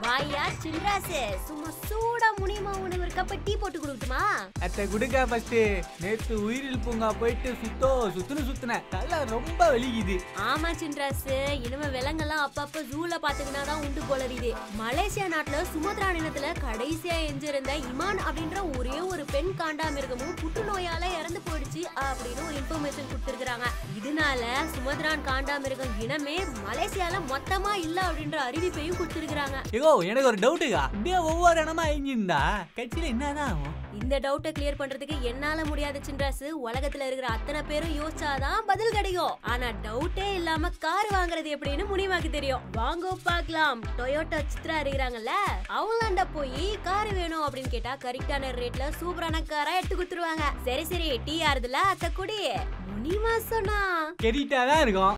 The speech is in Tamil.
வாயா சின்ராசு சும்மா சூடா முனிமா உனக்கு ஒரு கப்ப டீ போட்டு கொடுத்துமா அத்தை குடுக்க ஃபர்ஸ்ட் நேத்து உயிரில் பூங்கா போயிட்டு சுத்தோ சுத்துன சுத்துன தலை ரொம்ப வலிக்குது ஆமா சின்ராசு இனிமே விலங்கெல்லாம் அப்பப்ப ஜூல பாத்துக்கினா தான் உண்டு போலறியுது மலேசியா நாட்டுல சுமத்ரா நிலத்துல கடைசியா எஞ்சிருந்த இமான் அப்படின்ற ஒரே ஒரு பெண் காண்டாமிருகமும் புற்றுநோயால இறந்து போயிடுச்சு அப்படின்னு ஒரு இன்ஃபர்மேஷன் கொடுத்திருக்காங்க இதனால சுமத்ரான் காண்டாமிருகம் இனமே மலேசியால மொத்தமா இல்ல அப்படின்ற அறிவிப்பையும் கொடுத்திருக்காங்க ஏகோ எனக்கு ஒரு டவுட்டுக்கா இப்படியே ஒவ்வொரு இடமா இங்கிருந்தா கட்சியில என்னதான் ஆகும் இந்த டவுட்டை கிளியர் பண்றதுக்கு என்னால முடியாத சின்ராசு உலகத்துல இருக்கிற அத்தனை பேரும் யோசிச்சாதான் பதில் கிடைக்கும் ஆனா டவுட்டே இல்லாம கார் வாங்குறது எப்படின்னு முனிவாக்கு தெரியும் வாங்கோ பார்க்கலாம் டொயோட்டா சித்ரா இருக்கிறாங்கல்ல அவங்களாண்ட போய் கார் வேணும் அப்படின்னு கேட்டா கரெக்டான ரேட்ல சூப்பரான காரா எடுத்து கொடுத்துருவாங்க சரி சரி டீ ஆறுதுல அத்த குடி முனிவா சொன்னா கெரிட்டா தான் இருக்கும்